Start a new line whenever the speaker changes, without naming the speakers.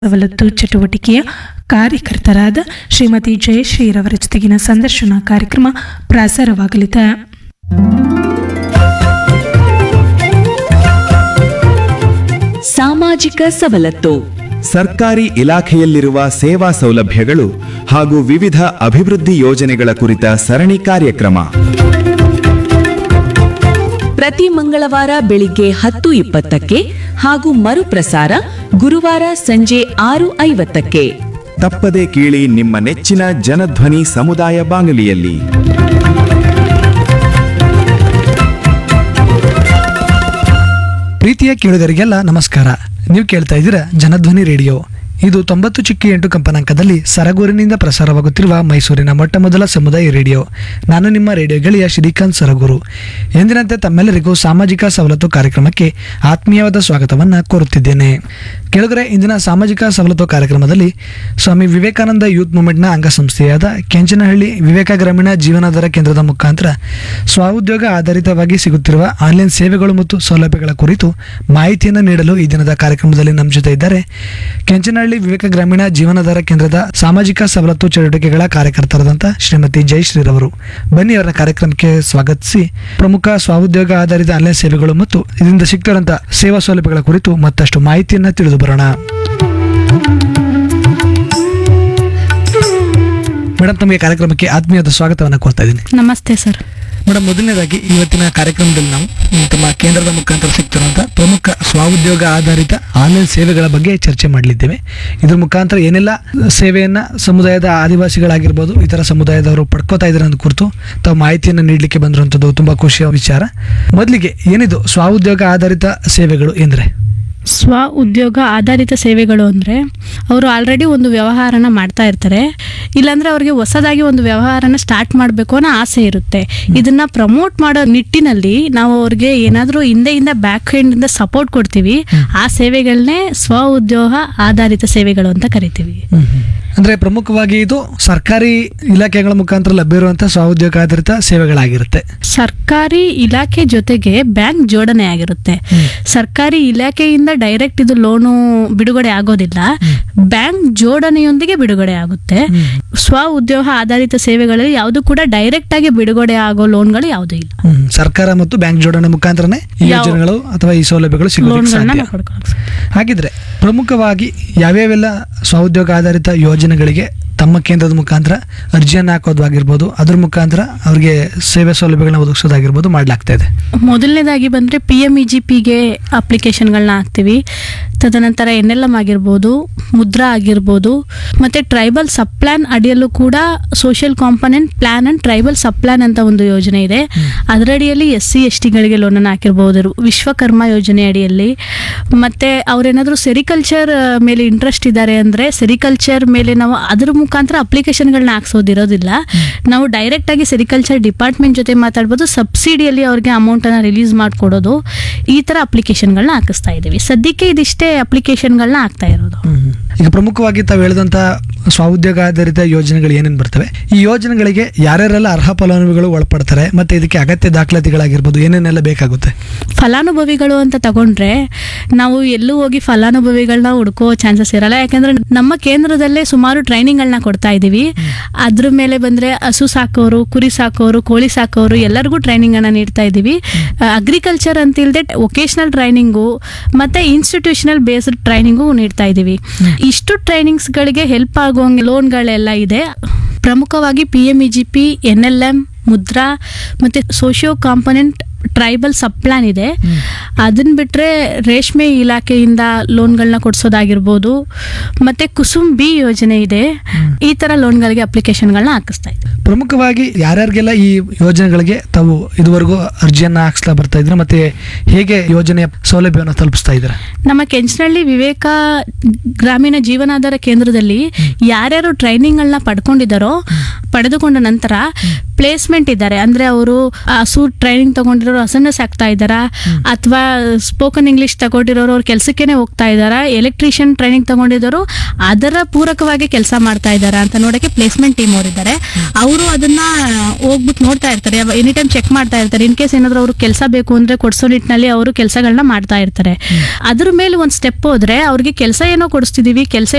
ಸವಲತ್ತು ಚಟುವಟಿಕೆಯ ಕಾರ್ಯಕರ್ತರಾದ ಶ್ರೀಮತಿ ಜಯಶ್ರೀರವರ ಜೊತೆಗಿನ ಸಂದರ್ಶನ ಕಾರ್ಯಕ್ರಮ ಪ್ರಸಾರವಾಗಲಿದೆ
ಸಾಮಾಜಿಕ ಸವಲತ್ತು
ಸರ್ಕಾರಿ ಇಲಾಖೆಯಲ್ಲಿರುವ ಸೇವಾ ಸೌಲಭ್ಯಗಳು ಹಾಗೂ ವಿವಿಧ ಅಭಿವೃದ್ಧಿ ಯೋಜನೆಗಳ ಕುರಿತ ಸರಣಿ ಕಾರ್ಯಕ್ರಮ
ಪ್ರತಿ ಮಂಗಳವಾರ ಬೆಳಿಗ್ಗೆ ಹತ್ತು ಇಪ್ಪತ್ತಕ್ಕೆ ಹಾಗೂ ಮರುಪ್ರಸಾರ ಗುರುವಾರ ಸಂಜೆ ಆರು ಐವತ್ತಕ್ಕೆ
ತಪ್ಪದೆ ಕೇಳಿ ನಿಮ್ಮ ನೆಚ್ಚಿನ ಜನಧ್ವನಿ ಸಮುದಾಯ ಬಾನುಲಿಯಲ್ಲಿ
ಪ್ರೀತಿಯ ಕೇಳುಗರಿಗೆಲ್ಲ ನಮಸ್ಕಾರ ನೀವು ಕೇಳ್ತಾ ಇದ್ದೀರಾ ಜನಧ್ವನಿ ರೇಡಿಯೋ ಇದು ತೊಂಬತ್ತು ಚಿಕ್ಕಿ ಎಂಟು ಕಂಪನಾಂಕದಲ್ಲಿ ಸರಗೂರಿನಿಂದ ಪ್ರಸಾರವಾಗುತ್ತಿರುವ ಮೈಸೂರಿನ ಮೊಟ್ಟ ಮೊದಲ ಸಮುದಾಯ ರೇಡಿಯೋ ನಾನು ನಿಮ್ಮ ರೇಡಿಯೋ ಗೆಳೆಯ ಶ್ರೀಕಾಂತ್ ಸರಗೂರು ಎಂದಿನಂತೆ ತಮ್ಮೆಲ್ಲರಿಗೂ ಸಾಮಾಜಿಕ ಸವಲತ್ತು ಕಾರ್ಯಕ್ರಮಕ್ಕೆ ಆತ್ಮೀಯವಾದ ಸ್ವಾಗತವನ್ನು ಕೋರುತ್ತಿದ್ದೇನೆ ಕೆಳಗರೆ ಇಂದಿನ ಸಾಮಾಜಿಕ ಸವಲತ್ತು ಕಾರ್ಯಕ್ರಮದಲ್ಲಿ ಸ್ವಾಮಿ ವಿವೇಕಾನಂದ ಯೂತ್ ಮೂವ್ಮೆಂಟ್ನ ಅಂಗಸಂಸ್ಥೆಯಾದ ಕೆಂಚನಹಳ್ಳಿ ವಿವೇಕ ಗ್ರಾಮೀಣ ಜೀವನಾಧಾರ ಕೇಂದ್ರದ ಮುಖಾಂತರ ಸ್ವಉದ್ಯೋಗ ಆಧಾರಿತವಾಗಿ ಸಿಗುತ್ತಿರುವ ಆನ್ಲೈನ್ ಸೇವೆಗಳು ಮತ್ತು ಸೌಲಭ್ಯಗಳ ಕುರಿತು ಮಾಹಿತಿಯನ್ನು ನೀಡಲು ಈ ದಿನದ ಕಾರ್ಯಕ್ರಮದಲ್ಲಿ ನಮ್ಮ ಜೊತೆ ಇದ್ದಾರೆ ಕೆಂಚನಹಳ್ಳಿ ವಿವೇಕ ಗ್ರಾಮೀಣ ಜೀವನಾಧಾರ ಕೇಂದ್ರದ ಸಾಮಾಜಿಕ ಸವಲತ್ತು ಚಟುವಟಿಕೆಗಳ ಕಾರ್ಯಕರ್ತರಾದಂಥ ಶ್ರೀಮತಿ ಜಯಶ್ರೀರವರು ಬನ್ನಿ ಅವರ ಕಾರ್ಯಕ್ರಮಕ್ಕೆ ಸ್ವಾಗತಿಸಿ ಪ್ರಮುಖ ಸ್ವಉದ್ಯೋಗ ಆಧಾರಿತ ಆನ್ಲೈನ್ ಸೇವೆಗಳು ಮತ್ತು ಇದರಿಂದ ಸಿಗ್ತಿರುವಂತಹ ಸೇವಾ ಸೌಲಭ್ಯಗಳ ಕುರಿತು ಮತ್ತಷ್ಟು ಮಾಹಿತಿಯನ್ನು ತಿಳಿದು ಬರೋಣ ಮೇಡಮ್ ತಮಗೆ ಕಾರ್ಯಕ್ರಮಕ್ಕೆ ಆತ್ಮೀಯದ ಸ್ವಾಗತವನ್ನು ಕೋರ್ತಾ ಇದ್ದೀನಿ
ನಮಸ್ತೆ ಸರ್
ಮೇಡಮ್ ಮೊದಲನೇದಾಗಿ ಇವತ್ತಿನ ಕಾರ್ಯಕ್ರಮದಲ್ಲಿ ನಾವು ಈ ತಮ್ಮ ಕೇಂದ್ರದ ಮುಖಾಂತರ ಸಿಗ್ತಿರುವಂತಹ ಪ್ರಮುಖ ಸ್ವಉದ್ಯೋಗ ಆಧಾರಿತ ಆನ್ಲೈನ್ ಸೇವೆಗಳ ಬಗ್ಗೆ ಚರ್ಚೆ ಮಾಡಲಿದ್ದೇವೆ ಇದ್ರ ಮುಖಾಂತರ ಏನೆಲ್ಲ ಸೇವೆಯನ್ನ ಸಮುದಾಯದ ಆದಿವಾಸಿಗಳಾಗಿರ್ಬೋದು ಇತರ ಸಮುದಾಯದವರು ಪಡ್ಕೋತಾ ಇದ್ದಾರೆ ಅನ್ನೋದು ಕುರಿತು ತಾವು ಮಾಹಿತಿಯನ್ನು ನೀಡಲಿಕ್ಕೆ ಬಂದಿರುವಂಥದ್ದು ತುಂಬಾ ಖುಷಿಯ ವಿಚಾರ ಮೊದಲಿಗೆ ಏನಿದು ಸ್ವಉದ್ಯೋಗ ಆಧಾರಿತ ಸೇವೆಗಳು ಎಂದ್ರೆ
ಸ್ವ ಉದ್ಯೋಗ ಆಧಾರಿತ ಸೇವೆಗಳು ಅಂದರೆ ಅವರು ಆಲ್ರೆಡಿ ಒಂದು ವ್ಯವಹಾರನ ಮಾಡ್ತಾ ಇರ್ತಾರೆ ಇಲ್ಲಾಂದ್ರೆ ಅವ್ರಿಗೆ ಹೊಸದಾಗಿ ಒಂದು ವ್ಯವಹಾರನ ಸ್ಟಾರ್ಟ್ ಮಾಡಬೇಕು ಅನ್ನೋ ಆಸೆ ಇರುತ್ತೆ ಇದನ್ನ ಪ್ರಮೋಟ್ ಮಾಡೋ ನಿಟ್ಟಿನಲ್ಲಿ ನಾವು ಅವ್ರಿಗೆ ಏನಾದರೂ ಹಿಂದೆಯಿಂದ ಬ್ಯಾಕ್ ಇಂದ ಸಪೋರ್ಟ್ ಕೊಡ್ತೀವಿ ಆ ಸೇವೆಗಳನ್ನೇ ಸ್ವ ಉದ್ಯೋಗ ಆಧಾರಿತ ಸೇವೆಗಳು ಅಂತ ಕರಿತೀವಿ
ಅಂದ್ರೆ ಪ್ರಮುಖವಾಗಿ ಇದು ಸರ್ಕಾರಿ ಇಲಾಖೆಗಳ ಮುಖಾಂತರ ಲಭ್ಯ ಇರುವಂತಹ ಸ್ವಉದ್ಯೋಗ ಆಧಾರಿತ ಸೇವೆಗಳಾಗಿರುತ್ತೆ
ಸರ್ಕಾರಿ ಇಲಾಖೆ ಜೊತೆಗೆ ಬ್ಯಾಂಕ್ ಜೋಡಣೆ ಆಗಿರುತ್ತೆ ಸರ್ಕಾರಿ ಇಲಾಖೆಯಿಂದ ಡೈರೆಕ್ಟ್ ಇದು ಲೋನು ಬಿಡುಗಡೆ ಆಗೋದಿಲ್ಲ ಬ್ಯಾಂಕ್ ಜೋಡಣೆಯೊಂದಿಗೆ ಬಿಡುಗಡೆ ಆಗುತ್ತೆ ಸ್ವ ಉದ್ಯೋಗ ಆಧಾರಿತ ಸೇವೆಗಳಲ್ಲಿ ಯಾವುದು ಕೂಡ ಡೈರೆಕ್ಟ್ ಆಗಿ ಬಿಡುಗಡೆ ಆಗೋ ಲೋನ್ಗಳು ಯಾವುದೂ ಇಲ್ಲ
ಹ್ಮ್. ಸರ್ಕಾರ ಮತ್ತು ಬ್ಯಾಂಕ್ ಜೋಡಣೆ ಮುಖಾಂತರನೇ ಈ
ಯಾವ-
ಯೋಜನೆಗಳು ಅಥವಾ ಈ ಸೌಲಭ್ಯಗಳು ಸಿಗೋದಕ್ಕೆ
ಲೋನ್ಗಳನ್ನ
ಸಾಧ್ಯ
ನಾವು ಪಡ್ಕೊಳ್ಳೋಕೆ ಸಾಧ್ಯ.
ಹಾಗಿದ್ರೆ ಪ್ರಮುಖವಾಗಿ ಯಾವ್ಯಾವೆಲ್ಲ ಸ್ವಉದ್ಯೋಗ ಆಧಾರಿತ ಯೋಜನೆಗಳಿಗೆ ತಮ್ಮ ಕೇಂದ್ರದ ಮುಖಾಂತರ ಅರ್ಜಿಯನ್ನು ಹಾಕೋದಾಗಿರ್ಬೋದು ಅದ್ರ ಮುಖಾಂತರ ಅವ್ರಿಗೆ ಸೇವೆ ಸೌಲಭ್ಯಗಳನ್ನ ಒದಗಿಸೋದಾಗಿರ್ಬೋದು ಮಾಡ್ಲಾಗ್ತಾ ಇದೆ
ಮೊದಲನೇದಾಗಿ ಬಂದರೆ ಪಿ ಎಮ್ ಇ ಜಿ ಪಿಗೆ ಅಪ್ಲಿಕೇಶನ್ಗಳನ್ನ ಹಾಕ್ತೀವಿ ತದನಂತರ ಎನ್ ಎಲ್ ಎಮ್ ಆಗಿರ್ಬೋದು ಮುದ್ರಾ ಆಗಿರ್ಬೋದು ಮತ್ತು ಟ್ರೈಬಲ್ ಸಬ್ ಪ್ಲಾನ್ ಅಡಿಯಲ್ಲೂ ಕೂಡ social component plan and tribal sub plan ಅಂತ ಒಂದು ಯೋಜನೆ ಇದೆ ಅದರಡಿಯಲ್ಲಿ ಎಸ್ ಸಿ ಎಸ್ ಟಿಗಳಿಗೆ ಲೋನನ್ನು ಹಾಕಿರ್ಬೋದು ವಿಶ್ವಕರ್ಮ ಯೋಜನೆ ಅಡಿಯಲ್ಲಿ ಮತ್ತು ಅವರೇನಾದರೂ ಸೆರಿಕಲ್ಚರ್ ಮೇಲೆ ಇಂಟ್ರೆಸ್ಟ್ ಇದ್ದಾರೆ ಅಂದರೆ ಸೆರಿಕಲ್ಚರ್ ಮೇಲೆ ನಾವು ಅದ್ರ ಮುಖಾಂತರ ಅಪ್ಲಿಕೇಶನ್ಗಳನ್ನ ಹಾಕ್ಸೋದಿರೋದಿಲ್ಲ ನಾವು ಡೈರೆಕ್ಟ್ ಆಗಿ ಸೆರಿಕಲ್ಚರ್ ಡಿಪಾರ್ಟ್ಮೆಂಟ್ ಜೊತೆ ಮಾತಾಡ್ಬೋದು ಸಬ್ಸಿಡಿಯಲ್ಲಿ ಅವ್ರಿಗೆ ಅಮೌಂಟನ್ನು ರಿಲೀಸ್ ಮಾಡಿಕೊಡೋದು ಈ ಥರ ಅಪ್ಲಿಕೇಶನ್ಗಳನ್ನ ಹಾಕಿಸ್ತಾ ಇದ್ದೀವಿ ಸದ್ಯಕ್ಕೆ ಇದಿಷ್ಟೇ ಅಪ್ಲಿಕೇಶನ್ಗಳನ್ನ ಹಾಕ್ತಾ ಇರೋದು
ಈಗ ಪ್ರಮುಖವಾಗಿ ತಾವು ಹೇಳಿದಂಥ ಸ್ವಉದ್ಯೋಗ ಆಧಾರಿತ ಯೋಜನೆಗಳು ಏನೇನು ಬರ್ತವೆ ಈ ಯೋಜನೆಗಳಿಗೆ ಯಾರ್ಯಾರೆಲ್ಲ ಅರ್ಹ ಫಲಾನುಭವಿಗಳು ಒಳಪಡ್ತಾರೆ ಮತ್ತೆ ಇದಕ್ಕೆ ಅಗತ್ಯ ದಾಖಲಾತಿಗಳಾಗಿರ್ಬೋದು ಏನೇನೆಲ್ಲ ಬೇಕಾಗುತ್ತೆ
ಫಲಾನುಭವಿಗಳು ಅಂತ ತಗೊಂಡ್ರೆ ನಾವು ಎಲ್ಲೂ ಹೋಗಿ ಫಲಾನುಭವಿಗಳನ್ನ ಹುಡ್ಕೋ ಚಾನ್ಸಸ್ ಇರಲ್ಲ ಯಾಕಂದ್ರೆ ನಮ್ಮ ಕೇಂದ್ರದಲ್ಲೇ ಸುಮಾರು ಟ್ರೈನಿಂಗ್ಗಳನ್ನ ಕೊಡ್ತಾ ಇದ್ದೀವಿ ಅದ್ರ ಮೇಲೆ ಬಂದ್ರೆ ಹಸು ಸಾಕೋರು ಕುರಿ ಸಾಕೋರು ಕೋಳಿ ಸಾಕೋರು ಎಲ್ಲರಿಗೂ ಟ್ರೈನಿಂಗ್ ಅನ್ನ ನೀಡ್ತಾ ಇದ್ದೀವಿ ಅಗ್ರಿಕಲ್ಚರ್ ಅಂತ ಇಲ್ಲದೆ ವೊಕೇಶನಲ್ ಟ್ರೈನಿಂಗು ಮತ್ತೆ ಇನ್ಸ್ಟಿಟ್ಯೂಷನಲ್ ಬೇಸ್ಡ್ ಟ್ರೈನಿಂಗು ನೀಡ್ತಾ ಇದ್ದೀವಿ ಇಷ್ಟು ಟ್ರೈನಿಂಗ್ಸ್ಗಳಿಗೆ ಹೆಲ್ಪ್ ಆಗುವಂಗೆ ಲೋನ್ಗಳೆಲ್ಲ ಇದೆ ಪ್ರಮುಖವಾಗಿ P M E G P N L M Mudra ಮತ್ತು socio component tribal sub plan ಇದೆ ಅದನ್ನ ಬಿಟ್ಟರೆ ರೇಷ್ಮೆ ಇಲಾಖೆಯಿಂದ ಲೋನ್ಗಳನ್ನ ಕೊಡಿಸೋದಾಗಿರ್ಬೋದು ಮತ್ತು ಕುಸುಮ್ ಬಿ ಯೋಜನೆ ಇದೆ ಈ ಥರ ಲೋನ್ಗಳಿಗೆ ಅಪ್ಲಿಕೇಶನ್ಗಳನ್ನ ಹಾಕಿಸ್ತಾ ಇದ್ದೀವಿ
ಪ್ರಮುಖವಾಗಿ ಯಾರ್ಯಾರಿಗೆಲ್ಲ ಈ ಯೋಜನೆಗಳಿಗೆ ತಾವು ಇದುವರೆಗೂ ಅರ್ಜಿಯನ್ನ ಹಾಕ್ಸ್ಲಾ ಬರ್ತಾ ಇದ್ರೆ ಮತ್ತೆ ಹೇಗೆ ಯೋಜನೆಯ ಸೌಲಭ್ಯವನ್ನು ತಲುಪಿಸ್ತಾ ಇದ್ದೀರಾ
ನಮ್ಮ ಕೆಂಚನಹಳ್ಳಿ ವಿವೇಕ ಗ್ರಾಮೀಣ ಜೀವನಾಧಾರ ಕೇಂದ್ರದಲ್ಲಿ ಯಾರ್ಯಾರು ಟ್ರೈನಿಂಗ್ಗಳನ್ನ ಪಡ್ಕೊಂಡಿದ್ದಾರೋ ಪಡೆದುಕೊಂಡ ನಂತರ ಪ್ಲೇಸ್ಮೆಂಟ್ ಇದ್ದಾರೆ ಅಂದ್ರೆ ಅವರು ಹಸು ಟ್ರೈನಿಂಗ್ ತಗೊಂಡಿರೋರು ಹಸನ್ನ ಸಾಕ್ತಾ ಇದ್ದಾರಾ ಅಥವಾ ಸ್ಪೋಕನ್ ಇಂಗ್ಲಿಷ್ ತಗೊಂಡಿರೋರು ಅವ್ರ ಕೆಲಸಕ್ಕೇನೆ ಹೋಗ್ತಾ ಇದ್ದಾರಾ ಎಲೆಕ್ಟ್ರಿಷಿಯನ್ ಟ್ರೈನಿಂಗ್ ತಗೊಂಡಿರೋರು ಅದರ ಪೂರಕವಾಗಿ ಕೆಲಸ ಮಾಡ್ತಾ ಇದ್ದಾರಾ ಅಂತ ನೋಡಕ್ಕೆ ಪ್ಲೇಸ್ಮೆಂಟ್ ಟೀಮ್ ಅವರಿದ್ದಾರೆ ಅವರು ಅದನ್ನ ಹೋಗ್ಬಿಟ್ಟು ನೋಡ್ತಾ ಇರ್ತಾರೆ ಎನಿ ಟೈಮ್ ಚೆಕ್ ಮಾಡ್ತಾ ಇರ್ತಾರೆ ಇನ್ ಕೇಸ್ ಏನಾದ್ರು ಅವ್ರಿಗೆ ಕೆಲಸ ಬೇಕು ಅಂದ್ರೆ ಕೊಡ್ಸೋ ನಿಟ್ಟಿನಲ್ಲಿ ಅವರು ಕೆಲಸಗಳನ್ನ ಮಾಡ್ತಾ ಇರ್ತಾರೆ ಅದ್ರ ಮೇಲೆ ಒಂದು ಸ್ಟೆಪ್ ಹೋದ್ರೆ ಅವ್ರಿಗೆ ಕೆಲಸ ಏನೋ ಕೊಡಿಸ್ತಿದೀವಿ ಕೆಲಸ